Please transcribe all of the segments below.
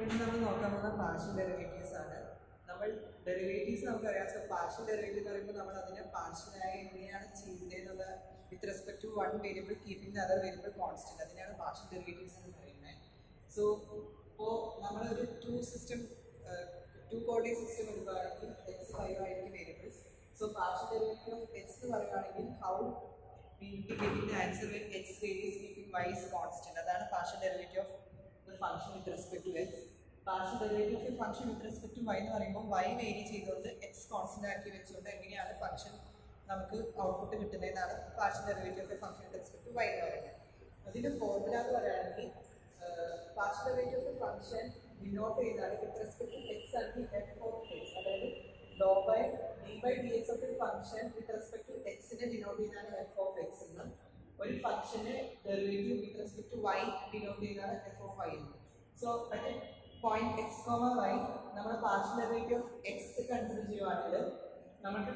ഇന്ന് നമ്മൾ നോക്കാൻ പോകുന്ന പാർഷ്യൽ ഡെറിവേറ്റീവ്സ് ആണ് നമ്മൾ ഡെറിവേറ്റീവ്സ് നമുക്കറിയാം സോ പാർഷ്യൽ ഡെറിവേറ്റീവ് എന്ന് പറയുമ്പോൾ നമ്മൾ അതിനെ പാർഷ്യലായി എങ്ങനെയാണ് ചെയ്യുന്നതെന്നുള്ള with respect to one variable keeping the other variable constant അതിനാണ് പാർഷ്യൽ ഡെറിവേറ്റീവ്സ് എന്ന് പറയുന്നത് സോ ഇപ്പോൾ നമ്മളൊരു two system two coordinate system എടുക്കുകയാണെങ്കിൽ എക്സ് ഫൈവ് ആയിരിക്കും variables so partial derivative of x എന്ന് പറയുകയാണെങ്കിൽ how we will be getting the answer when x varies keeping y is constant. അതാണ് partial derivative of the function with respect to x. Partial derivative of a function with respect to y എന്ന് പറയുമ്പോൾ y vary ചെയ്തുകൊണ്ട് x constant ആക്കി വെച്ചുകൊണ്ട് എങ്ങനെയാണ് function നമുക്ക് output കിട്ടുന്നതെന്നാണ് partial derivative of a function with respect to y എന്ന് പറയുന്നത് അതിന്റെ ഫോർമുല എന്ന് പറയുകയാണെങ്കിൽ partial derivative of a function denote ചെയ്യുന്നതാണ് വിത്ത് റെസ്പെക്ട് ടു x അല്ലെങ്കിൽ f ഓഫ് x അതായത് doh by d by d x of ഒരു ഫംഗ്ഷൻ വിത്ത് റെസ്പെക്ട് ടു എക്സിനെ ഡിനോട്ട് ചെയ്യുന്നതാണ് എഫ് ഓഫ് എക്സ് എന്ന് ഒരു ഫംഗ്ഷന് derivative with respect to y denote ചെയ്യുന്നതാണ് എഫ് ഓഫ് വൈ എന്ന് so at point x comma y നമ്മൾ partial derivative of x consider ചെയ്യുവാണെങ്കിൽ നമുക്ക്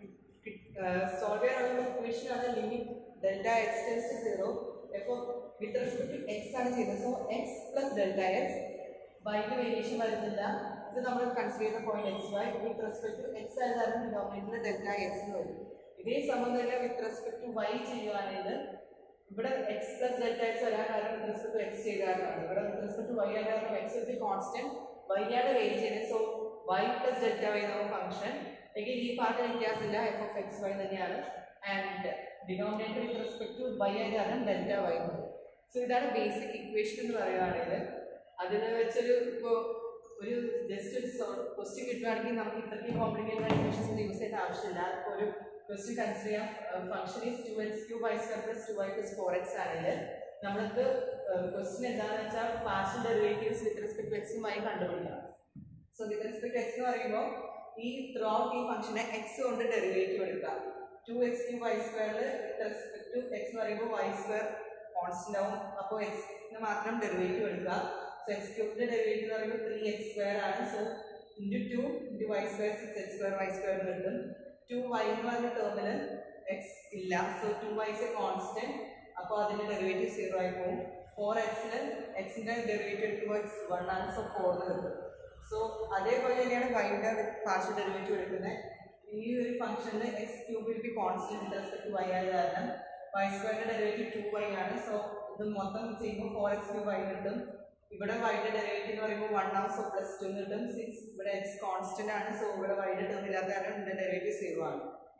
സോൾവ് ചെയ്യാനുള്ള ഇക്വേഷൻ ആണ് limit delta x tends to zero f of with respect to x ആണ് ചെയ്യുന്നത് so x plus delta x വൈക്ക് variation വരുന്നില്ല ഇത് നമ്മൾ കൺസിഡർ ചെയ്യുന്ന point x y with respect to x ആയത് കാരണം ഡിനോമിനേറ്ററിൽ ഡെൽറ്റ എക്സ് എന്ന് വരും ഇതേ സംബന്ധം തന്നെ വിത്ത് റെസ്പെക്ട് ടു വൈ ചെയ്യുവാണെങ്കിൽ ഇവിടെ എക്സ് പ്ലസ് ഡെൽറ്റ എക്സ് വരാൻ കാരണം വിത്ത് റെസ്പെക്ട് ടു എക്സ് ചെയ്താലാണ് ഇവിടെ വിത്ത് റെസ്പെക്ട് ടു വൈ ആയ കാരണം എക്സ് ഇസ് കോൺസ്റ്റന്റ് വൈ ആണ് വേരി ചെയ്യുന്നത് so y plus delta y എന്ന ഫംഗ്ഷൻ എങ്കിൽ ഈ പാർട്ടിന് വ്യത്യാസമില്ല എഫ് ഓഫ് എക്സ് വൈ തന്നെയാണ് and denominator with respect to y ആയ കാരണം ഡെൽറ്റ വൈ സോ ഇതാണ് ബേസിക് ഇക്വേഷൻ എന്ന് പറയുകയാണെങ്കിൽ അതിൽ വെച്ചൊരു ഇപ്പോൾ ഒരു ജസ്റ്റ് ഒരു ക്വസ്റ്റ്യൻ കിട്ടുവാണെങ്കിൽ നമുക്ക് ഇത്രയ്ക്കും കോംപ്ലിക്കേറ്റഡ് ഇക്വേഷൻസ് യൂസ് ചെയ്യേണ്ട ആവശ്യമില്ല ഇപ്പോൾ ഒരു ക്വസ്റ്റ്യൻ കൺസിഡർ ചെയ്യാം function is two x cube y square plus two y plus four x ആണെങ്കിൽ നമ്മൾക്ക് ക്വസ്റ്റ്യൻ എന്താണെന്ന് വെച്ചാൽ partial derivatives with respect to എക്സും വൈ കണ്ടുപിടിക്കണം സോ വിത്ത് റെസ്പെക്ട് എക്സ് എന്ന് പറയുമ്പോൾ ഈ ത്രൂ ഔട്ട് ഈ ഫംഗ്ഷനെ എക്സ് കൊണ്ട് ഡെറിവേറ്റീവ് എടുക്കാം ടു എക്സ് ക്യൂ വൈ സ്ക്വയറിൽ വിത്ത് റെസ്പെക്ട് ടു എക്സ് എന്ന് പറയുമ്പോൾ വൈ സ്ക്വയർ കോൺസ്റ്റന്റ് ആവും അപ്പോൾ എക്സിന് മാത്രം ഡെറിവേറ്റീവ് എടുക്കുക സോ എക്സ് ക്യൂബിന്റെ ഡെറിവേറ്റീവ് എന്ന് പറയുമ്പോൾ ത്രീ എക്സ് സ്ക്വയർ ആണ് so into two into y square six x square y square കിട്ടും ടു വൈ എന്ന് പറഞ്ഞ ടേമിൽ എക്സ് ഇല്ല so two y is a constant അപ്പോൾ അതിന്റെ ഡെറിവേറ്റീവ് സീറോ ആയി പോകും ഫോർ എക്സിന് എക്സിന്റെ ഡെറിവേറ്റീവ് എടുക്കുമ്പോൾ എക്സ് വൺ ആണ് സോ ഫോർ എന്ന് കിട്ടും സോ അതേപോലെ തന്നെയാണ് വൈയുടെ പാർഷ്യൽ ഡെറിവേറ്റീവ് എടുക്കുന്നത് ഈ ഒരു ഫംഗ്ഷനിൽ x cube will be constant with respect y ആയ കാരണം വൈ സ്ക്വയറിന്റെ ഡെറിവേറ്റീവ് ടു വൈ ആണ് സോ ഇത് മൊത്തം ചെയ്യുമ്പോൾ ഫോർ എക്സ് ക്യൂബ് വൈ കിട്ടും ഇവിടെ വൈയുടെ ഡെറിവേറ്റീവ് എന്ന് പറയുമ്പോൾ വൺ ആണ് സോ പ്ലസ് ടു കിട്ടും സിക്സ് ഇവിടെ എക്സ് കോൺസ്റ്റന്റ് ആണ് സോ ഇവിടെ വൈയുടെ ടേം ഇല്ലാത്ത കാരണം ഇതിന്റെ ഡെറിവേറ്റീവ് സീറോ ആണ്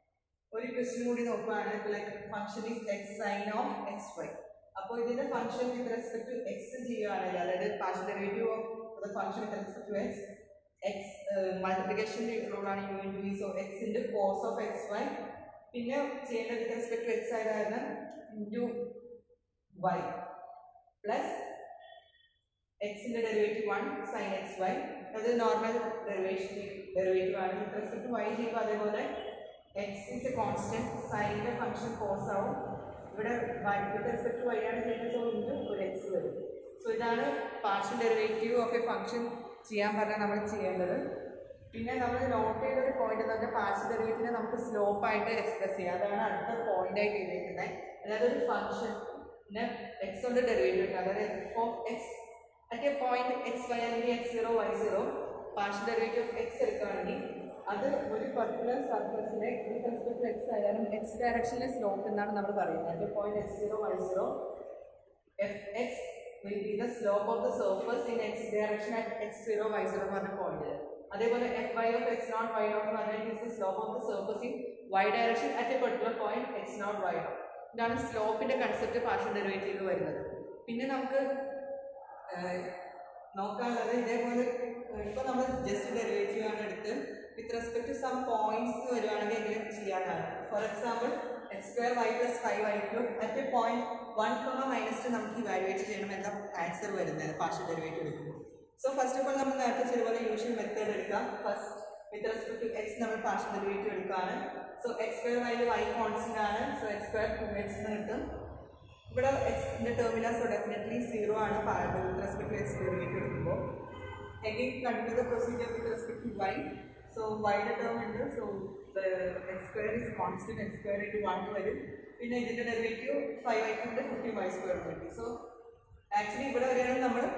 ഒരു ക്വസ്റ്റ്യൻ കൂടി നോക്കുകയാണെങ്കിൽ like function is x sine of x y അപ്പോൾ ഇതിന്റെ function with respect to x ചെയ്യുകയാണെങ്കിൽ അതായത് partial derivative of the function with respect to x x multiplication റൂളാണ് u into so x into cos of x y പിന്നെ ചെയ്യേണ്ട with respect to x ആയത് കാരണം into y plus എക്സിന്റെ derivative one sine x y അത് normal derivation derivative ആണ് with respect y ചെയ്യുമ്പോൾ അതേപോലെ എക്സ് ഈസ് എ കോൺസ്റ്റന്റ് സൈനിന്റെ ഫംഗ്ഷൻ കോസ് ആവും ഇവിടെ വൈ വിത്ത് റെസ്പെക്ട് വൈ ആണ് ചെയ്യുന്നത് സോ ഇൻറ്റു ഒരു എക്സ് വരും സോ ഇതാണ് partial derivative of a function ചെയ്യാൻ പറഞ്ഞാൽ നമ്മൾ ചെയ്യേണ്ടത് പിന്നെ നമ്മൾ നോട്ട് ചെയ്ത ഒരു പോയിന്റ് എന്ന് പറഞ്ഞാൽ പാർഷ്യൽ ഡെറിവേറ്റീവിനെ നമുക്ക് സ്ലോപ്പ് ആയിട്ട് എക്സ്പ്രസ് ചെയ്യാം അതാണ് അടുത്ത പോയിന്റ് ആയിട്ട് എഴുതിയിരിക്കുന്നത് അതായത് ഒരു ഫംഗ്ഷന് എക്സ് കൊണ്ട് ഡെറിവേറ്റീവ് എടുക്കുക അതായത് f of x at a point x y അല്ലെങ്കിൽ x zero y zero partial derivative of x എടുക്കുകയാണെങ്കിൽ അത് ഒരു പർട്ടിക്കുലർ സർഫസിലെ വിത്ത് റെസ്പെക്ട് ടു എക്സ് ആയാലും എക്സ് ഡയറക്ഷനിലെ സ്ലോപ്പ് എന്നാണ് നമ്മൾ പറയുന്നത് at a point x zero y zero f x will be the slope of the surface in x direction at x zero y zero എന്ന് പറഞ്ഞ point അതേപോലെ f y of x not y not എന്ന് പറഞ്ഞാൽ is the slope of the surface in y direction at a particular point x not y nought ഇതാണ് സ്ലോപ്പിന്റെ concept partial derivative വരുന്നത് പിന്നെ നമുക്ക് നോക്കാനുള്ളത് ഇതേപോലെ ഇപ്പോൾ നമ്മൾ ജസ്റ്റ് ഡെറിവേറ്റീവ് ആണ് എടുത്ത് with respect to some points വരുവാണെങ്കിൽ എങ്ങനെ ചെയ്യാനാണ് for example x square y plus five ആയിരിക്കും at a point one comma minus two നമുക്ക് ഇവാലുവേറ്റ് ചെയ്യണം എന്താ ആൻസർ വരുന്നത് പാർഷ്യൽ ഡെറിവേറ്റീവ് എടുക്കുമ്പോൾ സോ ഫസ്റ്റ് ഓഫ് ഓൾ നമ്മൾ നേരത്തെ ചെയ്തപോലെ യൂഷ്വൽ മെത്തേഡ് എടുക്കാം first with respect to x നമ്മൾ പാർഷ്യൽ ഡെറിവേറ്റീവ് എടുക്കുകയാണ് so x square y y constant ആണ് so x square two x എന്ന് കിട്ടും ഇവിടെ എക്സിന്റെ ടേമില സോ ഡെഫിനറ്റ്ലി സീറോ ആണ് with respect to x derivative എടുക്കുമ്പോൾ again continue the procedure with respect to y so വൈയുടെ ടേം ഉണ്ട് so x square is constant x square into one വരും പിന്നെ ഇതിന്റെ ഡെറിവേറ്റീവ് ഫൈവ് ആയിക്കൊണ്ട് ഫിഫ്റ്റി വൈ സ്ക്വയർ കിട്ടി so actually ഇവിടെ വരികയാണെങ്കിൽ നമ്മൾ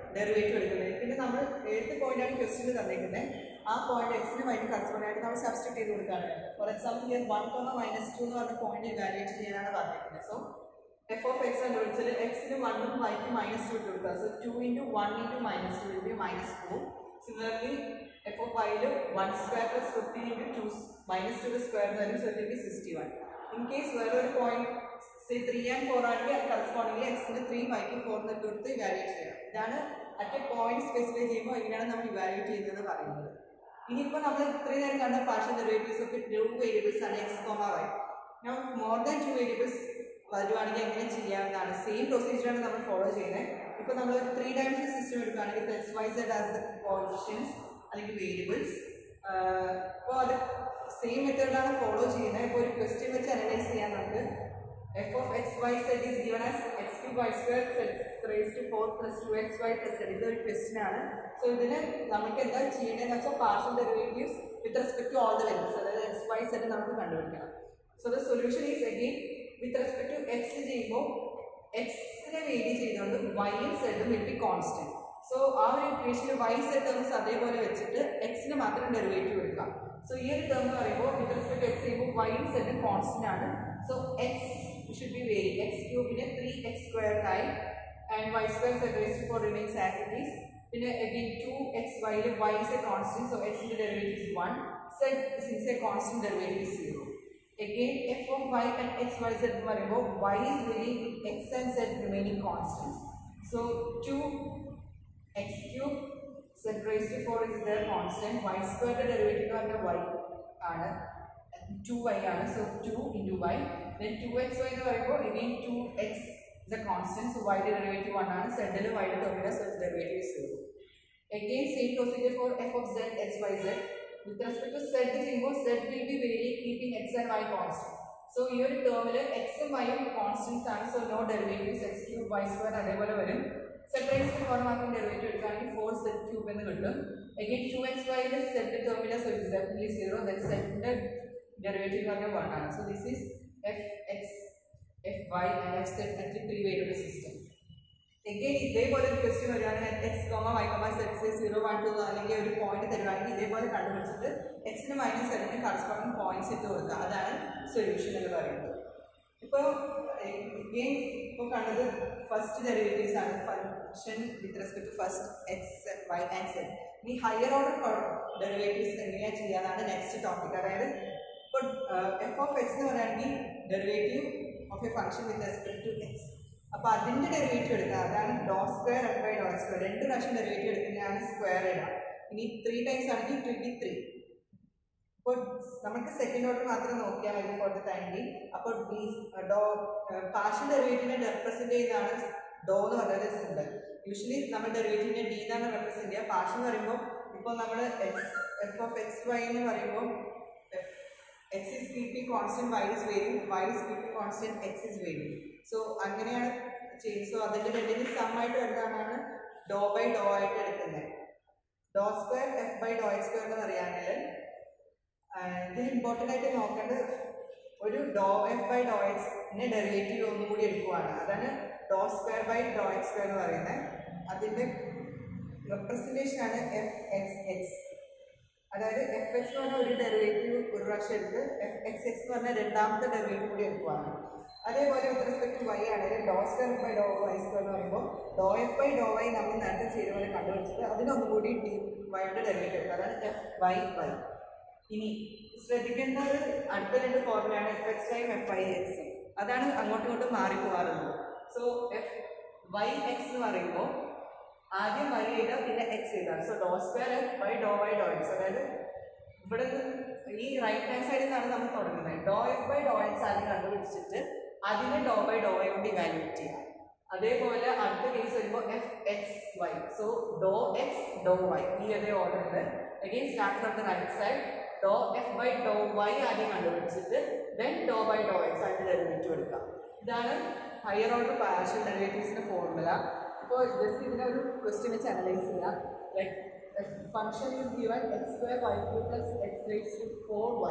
ഡെറിവേറ്റീവ് എടുക്കുന്നത് പിന്നെ നമ്മൾ ഏത് പോയിന്റാണ് ക്വസ്റ്റിന് തന്നിരിക്കുന്നത് ആ പോയിന്റ് എക്സിന് വൈക്ക് കറസ്പോണ്ട് ആയിട്ട് നമ്മൾ സബ്സ്റ്റിറ്റ് ചെയ്ത് കൊടുക്കുകയാണ് for example ear one comma minus two എന്ന് പറഞ്ഞ പോയിന്റ് ഇവാലുവേറ്റ് ചെയ്യാനാണ് പറഞ്ഞിരിക്കുന്നത് സോ എഫ് ഓഫ് എക്സ് എന്ന് വിളിച്ചാൽ എക്സിന് വണ്ണും വൈക്ക് മൈനസ് ടു ഇട്ട് കൊടുക്കുക so two into one into minus two into minus two similarly f of വൈയിൽ one square plus fifteen into two minus two square എന്ന് വരും so it be sixty one in case വേറെ ഒരു point say three and four ആണെങ്കിൽ അത് corresponding എക്സിന് three വൈക്ക് four എന്നിട്ട് കൊടുത്ത് ഇവാലുവേറ്റ് ചെയ്യണം ഇതാണ് അറ്റ് എ പോയിന്റ് സ്പെസിഫൈ ചെയ്യുമ്പോൾ എങ്ങനെയാണ് നമ്മൾ ഇവാലുവേറ്റ് ചെയ്യുന്നത് പറയുന്നത് ഇനിയിപ്പോൾ നമ്മൾ ഇത്രയും നേരം കണ്ട പാർഷ്യൽ ഡെറിവേറ്റീവ്സ് ഒക്കെ ടു വേരിയബിൾസ് ആണ് എക്സ് കോമ വൈ ഞാൻ മോർ ദാൻ ടു വേരിയബിൾസ് വരുവാണെങ്കിൽ എങ്ങനെ ചെയ്യാവുന്നതാണ് സെയിം പ്രൊസീജിയറാണ് നമ്മൾ ഫോളോ ചെയ്യുന്നത് ഇപ്പോൾ നമ്മൾ ത്രീ ഡയമെൻഷൻ സിസ്റ്റം എടുക്കുകയാണെങ്കിൽ x Y z as the coefficients അല്ലെങ്കിൽ വേരിയബിൾസ് അപ്പോൾ അത് സെയിം മെത്തേഡിലാണ് ഫോളോ ചെയ്യുന്നത് ഇപ്പോൾ ഒരു ക്വസ്റ്റ്യൻ വെച്ച് അനലൈസ് ചെയ്യാൻ നമുക്ക് f of x Y z is given as x cube y square raise to four plus two x y plus z ഇതൊരു ക്വസ്റ്റ്യൻ ആണ് സോ ഇതിന് നമുക്ക് എന്താ ചെയ്യേണ്ടതെന്ന് വെച്ചാൽ partial derivatives with respect to all the variables അതായത് x Y z നമുക്ക് കണ്ടുപിടിക്കണം so the solution is again with respect to x ചെയ്യുമ്പോൾ എക്സിനെ വേരി ചെയ്തുകൊണ്ട് വൈയും സെഡും വിൽ ബി കോൺസ്റ്റന്റ് സോ ആ ഒരു ഇക്വേഷനിൽ വൈ സെഡ് ടേംസ് അതേപോലെ വെച്ചിട്ട് എക്സിന് മാത്രം ഡെറിവേറ്റീവ് എടുക്കാം സോ ഈ ഒരു ടേം എന്ന് പറയുമ്പോൾ വിത്ത് റെസ്പെക്ട് എക്സ് ചെയ്യുമ്പോൾ വൈയും സെഡും കോൺസ്റ്റന്റ് ആണ് so x should be vary x ക്യൂബിനെ ത്രീ എക്സ് സ്ക്വയർഡായി and y square z raise to four remains as it is പിന്നെ അഗെയിൻ ടു എക്സ് വൈയിൽ y is a constant so എക്സിന്റെ derivative is one z since a constant derivative is zero again f of y and x y z എന്ന് പറയുമ്പോൾ y is varying with x and z remaining constants so 2 x cube z raised to 4 is their constant y squared derivative പറഞ്ഞ y ആണ് 2y ആണ് so 2 into y then 2xy എന്ന് പറയുമ്പോൾ again 2x is a constant so y യുടെ derivative 1 ആണ് z ൽ y യുടെ തമ്മിൽ so its derivative is 0 again same procedure for f of z x y z with respect to z ചെയ്യുമ്പോൾ z will be varying keeping x and y constant so ഈ ഒരു ടേമിൽ എക്സും വൈയും കോൺസ്റ്റൻസ് ആണ് so no derivatives x cube y square അതേപോലെ വരും separate for മാത്രം ഡെറിവേറ്റീവ് എടുക്കുകയാണെങ്കിൽ ഫോർ സെറ്റ് ക്യൂബ് എന്ന് കിട്ടും അഗൈൻ ടു എക്സ് വൈയുടെ സെറ്റ് ടേമിലെ so it's definitely zero then സെറ്റിന്റെ ഡെറിവേറ്റീവ് എന്ന് പറഞ്ഞാൽ വൺ ആണ് so this is f x f y and f z three variable system again ഇതേപോലെ ഒരു ക്വസ്റ്റ്യൻ വരികയാണെങ്കിൽ x comma y comma sex zero one two അല്ലെങ്കിൽ ഒരു പോയിന്റ് തരുവാണെങ്കിൽ ഇതേപോലെ കണ്ടുപിടിച്ചിട്ട് എക്സിന് മൈനസ് സെവനിന് കറസ്പോണ്ടിങ് പോയിന്റ്സ് ഇട്ട് കൊടുക്കുക അതാണ് സൊല്യൂഷൻ എന്ന് പറയുന്നത് ഇപ്പോൾ എഗെയിൻ ഇപ്പോൾ കണ്ടത് ഫസ്റ്റ് ഡെറിവേറ്റീവ്സ് ആണ് function with respect to first x Y and z ഇനി ഹയർ ഓർഡർ ഡെറിവേറ്റീവ്സ് എങ്ങനെയാണ് ചെയ്യാന്നാണ് നെക്സ്റ്റ് ടോപ്പിക് അതായത് ഇപ്പോൾ എഫ് ഓഫ് എക്സ് എന്ന് പറയുകയാണെങ്കിൽ derivative of a function with respect to x അപ്പോൾ അതിൻ്റെ ഡെറിവേറ്റീവ് എടുക്കുക അതാണ് do square f by do square രണ്ട് പ്രാവശ്യം ഡെറിവേറ്റീവ് എടുക്കുന്നതാണ് സ്ക്വയർ ഇടുക ഇനി ത്രീ ടൈംസ് ആണെങ്കിൽ ട്വൻറ്റി ത്രീ അപ്പോൾ നമുക്ക് സെക്കൻഡ് ഓർഡർ മാത്രം നോക്കിയാൽ മതി ഫോർ ദ ടൈം ബി അപ്പോൾ ബി ഡോ പാർഷ്യൽ ഡെറിവേറ്റീവിനെ റെപ്രസെൻറ്റ് ചെയ്യുന്നതാണ് ഡോ എന്ന് പറയുന്നത് സിമ്പിൾ യൂഷ്വലി നമ്മൾ ഡെറിവേറ്റീവിനെ ഡി എന്നാണ് റെപ്രസെൻറ്റ് ചെയ്യുക പാർഷ്യൽ എന്ന് പറയുമ്പോൾ ഇപ്പോൾ നമ്മൾ X F of x y എന്ന് പറയുമ്പോൾ x is keeping constant y is varying y is keeping constant x is varying so അങ്ങനെയാണ് ചെയ്യുന്നത് സോ അതിൻ്റെ രണ്ടിന് സം ആയിട്ട് വരുന്നതാണ് ഡോ ബൈ ഡോ ആയിട്ട് എടുക്കുന്നത് do square f by Dr x square എന്ന് പറയുകയാണെങ്കിൽ ഇതിൽ ഇമ്പോർട്ടൻ്റ് ആയിട്ട് നോക്കേണ്ടത് ഒരു ഡോ എഫ് ബൈ ഡോ എക്സിന്റെ ഡെറിവേറ്റീവ് ഒന്നും കൂടി എടുക്കുവാണ് അതാണ് do square by Dr x square എന്ന് പറയുന്നത് അതിൻ്റെ റെപ്രസെൻറ്റേഷൻ ആണ് എഫ് എക്സ് എക്സ് അതായത് എഫ് എക്സ് എന്ന് പറഞ്ഞ ഒരു ഡെറിവേറ്റീവ് ഒരു പ്രാവശ്യം എടുത്ത് എഫ് എക്സ് എക്സ് എന്ന് പറഞ്ഞ രണ്ടാമത്തെ ഡെറിവേറ്റീവ് കൂടി എടുക്കുവാണ് അതേപോലെ വിത്ത് റെസ്പെക്ട് വൈ ആണെങ്കിൽ do square by Dr y square എന്ന് പറയുമ്പോൾ do f by Dr y നമ്മൾ നേരത്തെ ചെയ്ത പോലെ കണ്ടുപിടിച്ചിട്ട് അതിനൊന്നും കൂടി ഡി വൈയുടെ ഡെറിവേറ്റീവ് എടുക്കുക അതാണ് എഫ് വൈ വൈ ഇനി ശ്രദ്ധിക്കേണ്ടത് അടുത്ത രണ്ട് ഫോർമുലയാണ് f x time f i x അതാണ് അങ്ങോട്ടും ഇങ്ങോട്ടും മാറിപ്പോകാറുള്ളത് സോ എഫ് വൈ എക്സ് എന്ന് പറയുമ്പോൾ ആദ്യം വൈ എഴുതാം പിന്നെ എക്സ് എഴുതാം so do square f by Dr y do x അതായത് ഇവിടെ ഈ റൈറ്റ് ഹാൻഡ് സൈഡിൽ നിന്നാണ് നമ്മൾ തുടങ്ങുന്നത് do f by Dr x ആദ്യം കണ്ടുപിടിച്ചിട്ട് അതിനെ ഡോ ബൈ ഡോ വൈ കൊണ്ട് ഇവാലുവേറ്റ് ചെയ്യാം അതേപോലെ അടുത്ത കേസ് വരുമ്പോൾ f x y so do x Dr y ഈ അതേ ഓർഡറിൽ again start from the right side do f by Dr y ആദ്യം കണ്ടുപിടിച്ചിട്ട് then do by Dr x ആയിട്ട് ഡെറിവേറ്റീവ് എടുക്കാം ഇതാണ് ഹയർ ഓർഡർ പാർഷ്യൽ ഡെറിവേറ്റീവ്സിന്റെ ഫോർമുല ഇപ്പോൾ ജസ്റ്റ് ഇതിനെ ഒരു ക്വസ്റ്റ്യൻ വെച്ച് അനലൈസ് ചെയ്യാം like function is given x square y cube plus x raise to four y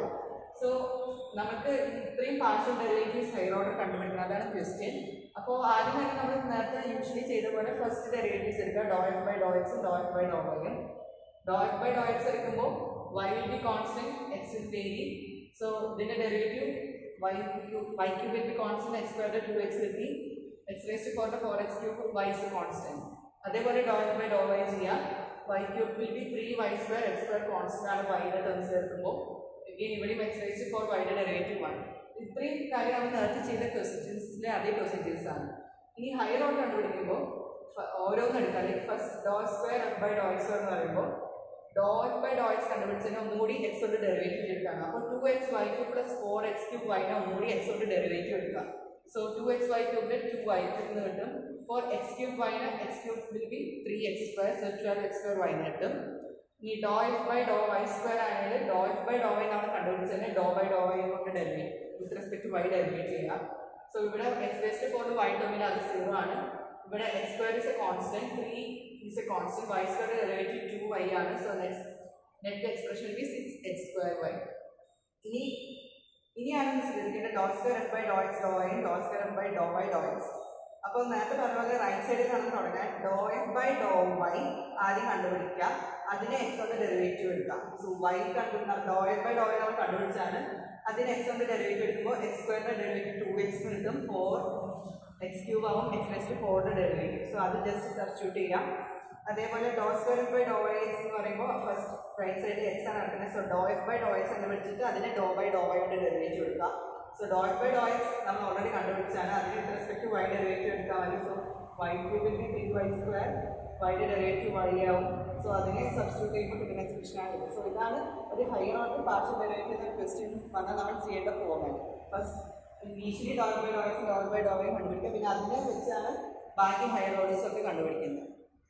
so നമുക്ക് ഇത്രയും പാർഷ്യൽ ഡെറിവേറ്റീവ്സ് ഹയർ ഓർഡർ കണ്ടുപിടിക്കണം അതാണ് ക്വസ്റ്റ്യൻ അപ്പോൾ ആദ്യം തന്നെ നമ്മൾ നേരത്തെ യൂഷ്വലി ചെയ്ത പോലെ ഫസ്റ്റ് ഡെറിവേറ്റീവ്സ് എടുക്കുക ഡോ എഫ് ബൈ ഡോ എക്സും ഡോ എഫ് ബൈ ഡോ വൈയും do f by Dr x എടുക്കുമ്പോൾ y will be constant x is vary so ഇതിന്റെ derivative y y cube will be constant x square two x കിട്ടി x raise to four four x cube y is constant അതേപോലെ do f by Dr y ചെയ്യാം y cube will be three y square x square constant ആണ് വൈയുടെ terms ചേർക്കുമ്പോൾ again ഇവിടെയും X raise to four വൈയുടെ derivative ആണ് ഇത്രയും കാര്യം നമ്മൾ നേരത്തെ ചെയ്ത ക്വസ്റ്റ്യൻസിലെ അതേ പ്രൊസീജിയേഴ്സ് ആണ് ഇനി ഹയർ ഓർഡർ കണ്ടുപിടിക്കുമ്പോൾ ഫ- ഓരോന്ന് എടുക്കാം like first do square f by Dr x square എന്ന് പറയുമ്പോൾ do f by Dr x കണ്ടുപിടിച്ചതിന് ഒന്നുകൂടി എക്സ് കൊണ്ട് ഡെറിവേറ്റീവ് എടുക്കാം അപ്പോൾ two x y cube plus four x cube വൈനെ ഒന്നുകൂടി എക്സ് കൊണ്ട് ഡെറിവേറ്റീവ് എടുക്കാം സോ ടു എക്സ് വൈ ക്യൂബിൽ ടു വൈ ക്യൂബ് എന്ന് കിട്ടും ഫോർ എക്സ് ക്യൂബ് വൈന് x cube will be three x square so twelve x square y കിട്ടും ഇനി ഡോ f by Dr y square ആണെങ്കിൽ do f by Dr y നമ്മൾ കണ്ടുപിടിച്ചതിന് ഡോ ബൈ ഡോ വൈ കൊണ്ട് derivate with respect to y derivate ചെയ്യാം so ഇവിടെ x വേസ്റ്റ് four y ടേമിൽ അത് സീറോ ആണ് ഇവിടെ x square is a constant three is a constant y square derivative two y ആണ് so next net expression be six x square y ഇനി ഇനിയാണ് നമ്മൾ ശ്രദ്ധിക്കേണ്ടത് do square f by Dr x Dr y do square f by Dr y do x അപ്പോൾ നേരത്തെ പറഞ്ഞ പോലെ right സൈഡിൽ നിന്ന് തുടങ്ങാൻ do f by Dr y ആദ്യം കണ്ടുപിടിക്കുക അതിനെ എക്സ് കൊണ്ട് ഡെറിവേറ്റീവ് എടുക്കാം സോ വൈ കണ്ടു do f by Dr y നമ്മൾ കണ്ടുപിടിച്ചാണ് അതിന് എക്സ് കൊണ്ട് ഡെറിവേറ്റീവ് എടുക്കുമ്പോൾ എക്സ് സ്ക്വയറിന്റെ ഡെറിവേറ്റീവ് ടു എക്സ് കിട്ടും ഫോർ എക്സ് ക്യൂബ് ആവും എക്സ് റെസ്റ്റ് ഫോറിന്റെ ഡെറിവേറ്റീവ് സോ അത് ജസ്റ്റ് സബ്സ്റ്റിറ്റ്യൂട്ട് ചെയ്യാം അതേപോലെ do square f by Dr y x എന്ന് പറയുമ്പോൾ ഫസ്റ്റ് റൈറ്റ് സൈഡിൽ എക്സ് ആണ് നടക്കുന്നത് so do f by Dr x എന്ന് വിളിച്ചിട്ട് അതിനെ ഡോ ബൈ ഡോ വൈ കൊണ്ട് ഡെറിവേറ്റീവ് എടുക്കാം so do f by Dr x നമ്മൾ ഓൾറെഡി കണ്ടുപിടിച്ചാണ് അതിന് with respect to y derivative എടുക്കാൻ മതി സോ വൈ ക്യൂബിൽ ബി ത്രീ വൈ സ്ക്വയർ വൈയുടെ ഡെറിവേറ്റീവ് വൈ ആവും സോ അതിനെ സബ്സ്റ്റിറ്റ്യൂട്ട് ചെയ്യുമ്പോൾ കിട്ടുന്ന എക്സ്പ്രഷൻ ആണ് സോ ഇതാണ് ഒരു higher order partial derivative question വന്നാൽ നമ്മൾ ചെയ്യേണ്ട format first initially do by Dr x do by Dr y കണ്ടുപിടിക്കുക പിന്നെ അതിനെ വെച്ചാണ് ബാക്കി ഹയർ ഓർഡേഴ്സ് ഒക്കെ കണ്ടുപിടിക്കുന്നത്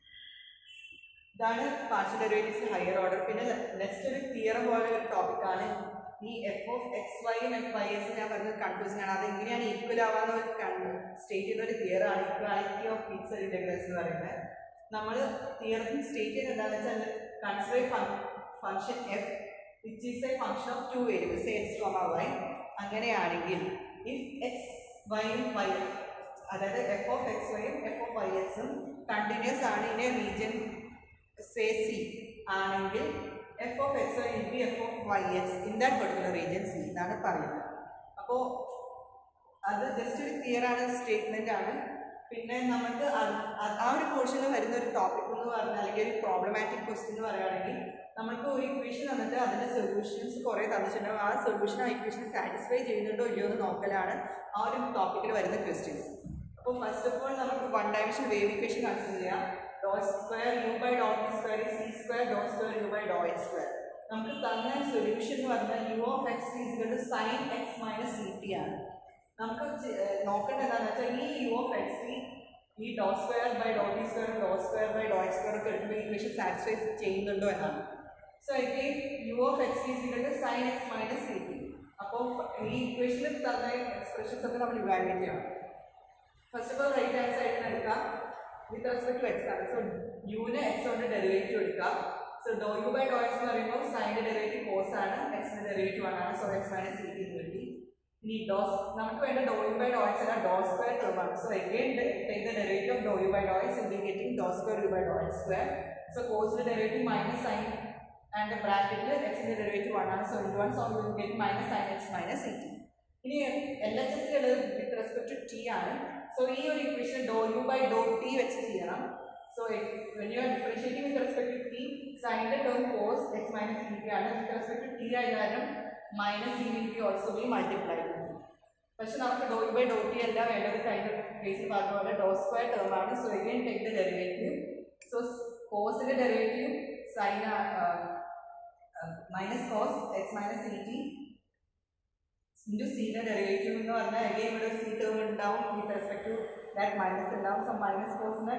ഇതാണ് പാർഷ്യൽ ഡെറിവേറ്റീവ്സ് ഹയർ ഓർഡർ പിന്നെ നെക്സ്റ്റ് ഒരു തിയറം പോലെ ഒരു ടോപ്പിക്കാണ് ഈ എഫ് ഓഫ് എക്സ് വൈയും എഫ് വൈ എസ് ഞാൻ പറഞ്ഞത് കൺഫ്യൂഷൻ ആണ് അത് എങ്ങനെയാണ് ഈക്വൽ ആവാന്ന് സ്റ്റേറ്റ് ചെയ്യുന്ന ഒരു തിയർ ആണ് ഇക്വാലിറ്റി ഓഫ് ഫിക്സഡ് ഇന്റഗ്രൽസ് എന്ന് പറയുന്നത് നമ്മൾ തിയറത്തിൽ സ്റ്റേറ്റ് ചെയ്യുന്നത് എന്താണെന്ന് വെച്ചാൽ consider function f which is a function of two variables x comma y അങ്ങനെയാണെങ്കിൽ ഇഫ് എക്സ് വൈയും വൈ അതായത് എഫ് ഓഫ് എക്സ് വൈയും എഫ് ഓഫ് വൈ എക്സും കണ്ടിന്യൂസ് ആണ് in a region say c ആണെങ്കിൽ f of x y be f of y x in that particular region c എന്നാണ് പറയുന്നത് അപ്പോൾ അത് ജസ്റ്റ് ഒരു ക്ലിയർ ആണ് സ്റ്റേറ്റ്മെന്റ് ആണ് പിന്നെ നമുക്ക് അത് അത് ആ ഒരു പോർഷനിൽ വരുന്ന ഒരു ടോപ്പിക് എന്ന് പറഞ്ഞാൽ അല്ലെങ്കിൽ ഒരു പ്രോബ്ലമാറ്റിക് ക്വസ്റ്റ്യൻ എന്ന് പറയുകയാണെങ്കിൽ നമുക്ക് ഒരു ഇക്വേഷൻ തന്നിട്ട് അതിന്റെ സൊല്യൂഷൻസ് കുറേ തന്നിട്ടുണ്ടാവും ആ സൊല്യൂഷൻ ആ ഇക്വേഷൻ സാറ്റിസ്ഫൈ ചെയ്യുന്നുണ്ടോ ഇല്ലയോ എന്ന് നോക്കലാണ് ആ ഒരു ടോപ്പിക്കിൽ വരുന്ന ക്വസ്റ്റ്യൻസ് അപ്പോൾ ഫസ്റ്റ് ഓഫ് ഓൾ നമുക്ക് one dimension wave equation consider ചെയ്യാം do square u by do t square c square do square u by Dr x square നമുക്ക് തന്ന സൊല്യൂഷൻ എന്ന് പറഞ്ഞാൽ u of x is sine x minus c t ആണ് നമുക്ക് ചെ- ഏർ നോക്കേണ്ടത് എന്താണെന്ന് വെച്ചാൽ ഈ യു ഓഫ് എക്സ് ഈ do square by Dr t square do square by Dr x square ഒക്കെ എടുക്കുമ്പോൾ ഈ ഇക്വേഷൻ സാറ്റിസ്ഫൈ ചെയ്യുന്നുണ്ടോ എന്നാണ് so again u of x is sine x minus c t അപ്പോൾ ഈ ഇക്വേഷനിൽ തന്ന എക്സ്പ്രഷൻസ് ഒക്കെ നമ്മൾ ഇവാലുവേറ്റ് ചെയ്യണം first of all right hand സൈഡിൽ എടുക്കാം വിത്ത് റെസ്പെക്ട് ടു എക്സ് ആണ് സോ യുവിന് എക്സ് കൊണ്ട് ഡെറിവേറ്റീവ് എടുക്കാം so do u by Dr x എന്ന് പറയുമ്പോൾ സൈൻ്റെ ഡെറിവേറ്റീവ് കോസ് ആണ് എക്സിന്റെ ഡെറിവേറ്റീവ് ആണ് so x minus c t കിട്ടി ഇനി ഡോസ് നമുക്ക് വേണ്ട do u by Dr x അല്ല ഡോ സ്ക്വയർ ടേം ആണ് so again take the derivative of do u by Dr x indicating do square u by Dr x square so കോസിന്റെ derivative minus sine and ബ്രാക്കറ്റിൽ എക്സിന്റെ derivative one ആണ് so in one so you get minus sine x minus c t ഇനി L H S ഉള്ളത് with respect to t ആണ് so ഈ ഒരു equation do u by Dr t വെച്ച് ചെയ്യണം so when you are differentiating with respect to t സൈൻ്റെ term cos x minus c t ആണ് with respect to t ആയ കാരണം minus c will be also be multiply പക്ഷെ നമുക്ക് do u by Dr t അല്ല വേണ്ടത് കഴിഞ്ഞ കേസിൽ പറഞ്ഞ പോലെ ഡോ സ്ക്വയർ ടേം ആണ് so again take the derivative so കോസിന്റെ derivative sine minus cos x minus c t into സിയുടെ ഡെറിവേറ്റീവ് എന്ന് പറഞ്ഞാൽ അഗെയിൻ ഇവിടെ സി ടേം ഉണ്ടാവും with respect to that minus ഉണ്ടാവും സോ മൈനസ് കോസിന്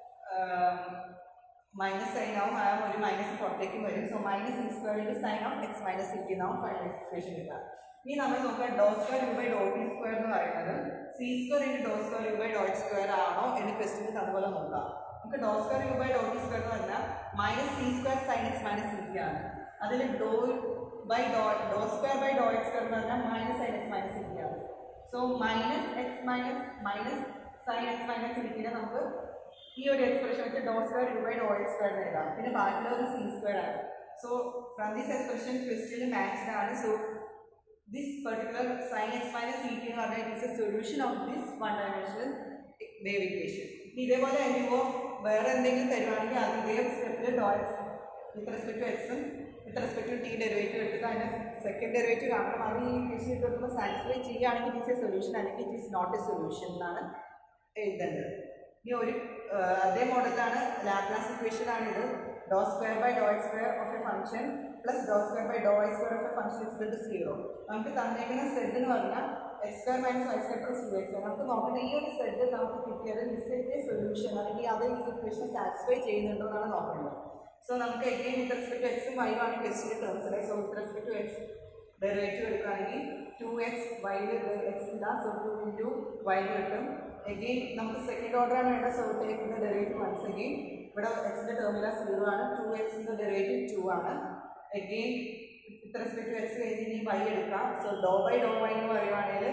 മൈനസ് സൈൻ ആവും ആ ഒരു മൈനസ് പുറത്തേക്ക് വരും so minus c square into sine of x minus c t എന്നാവും ഫൈനൽ ഇക്വേഷൻ കിട്ടുക ഇനി നമ്മൾ നോക്കുക do square u by Dr t square എന്ന് പറയുന്നത് c square into do square u by Dr x square ആണോ എന്ന് ക്വസ്റ്റിന് അതുപോലെ നോക്കാം നമുക്ക് doh square u by Dr t square എന്ന് പറഞ്ഞാൽ minus c square sine x minus c t ആണ് അതിൽ doh by doh doh square by Dr x square എന്ന് പറഞ്ഞാൽ മൈനസ് സൈൻ എക്സ് മൈനസ് ഇരിക്കുകയാണ് so minus x minus minus sine x minus ഇരിക്കുന്ന നമുക്ക് ഈ ഒരു എക്സ്പ്രഷൻ വെച്ച് doh square d by Dr x square എന്ന് എഴുതാം പിന്നെ ബാക്കിയുള്ളത് സി സ്ക്വയർ ആണ് so from this expression question matched ആണ് so this particular sine x minus c t എന്ന് പറഞ്ഞാൽ it is a solution of this one dimensional wave equation ഇതേപോലെ അനുവോ വേറെ എന്തെങ്കിലും തരുവാണെങ്കിൽ അത് ഇതേ സ്റ്റെപ്പിൽ doh x with respect to എക്സും with respect to t derivative എടുത്തിട്ട് അതിൻ്റെ സെക്കൻഡ് ഡെറിവേറ്റീവ് കാണണം അത് ഈ ഇക്വേഷൻ എടുക്കുമ്പോൾ സാറ്റിസ്ഫൈ ചെയ്യുകയാണെങ്കിൽ ഇറ്റ് ഇസ് എ സൊല്യൂഷൻ അല്ലെങ്കിൽ it is not a solution എന്നാണ് എഴുതേണ്ടത് ഇനി ഒരു ആ, അതേ മോഡലാണ് ലാപ്ലാസ് ഇക്വേഷൻ ആണിത് doh square by Dr x square of a function plus doh square by Dr y square of a function is to zero നമുക്ക് തന്നേക്കുന്ന സെഡ് എന്ന് പറഞ്ഞാൽ x square minus y square plus two x നമുക്ക് നോക്കേണ്ട ഈ ഒരു Z നമുക്ക് കിട്ടിയത് ഇസെറ്റിന്റെ സൊല്യൂഷൻ അല്ലെങ്കിൽ അത് ഈ ഇക്വേഷൻ സാറ്റിസ്ഫൈ ചെയ്യുന്നുണ്ടോ എന്നാണ് നോക്കേണ്ടത് സോ നമുക്ക് എഗെയിൻ വിത്ത് റെസ്പെക്ട് ടു എക്സും വൈ ആണ് ക്വസ്റ്റിൻ്റെ ടേംസ് അല്ലെ so with respect to x derivative എടുക്കുകയാണെങ്കിൽ ടു എക്സ് വൈയിൽ എക്സ് ഇല്ല സോ ടു ഇൻറ്റു വൈ കിട്ടും എഗെയിൻ നമുക്ക് സെക്കൻഡ് ഓർഡർ ആണ് വേണ്ട സോ ടേക്കുന്ന ഡെറിവേറ്റീവ് വൺസ് എഗെയിൻ ഇവിടെ എക്സിൻ്റെ ടേമില സീറോ ആണ് ടു എക്സിൻ്റെ ഡെറിവേറ്റീവ് ടു ആണ് again with respect to x കഴിഞ്ഞ് ഇനി വൈ എടുക്കാം so doh by Dr y എന്ന് പറയുവാണെങ്കിൽ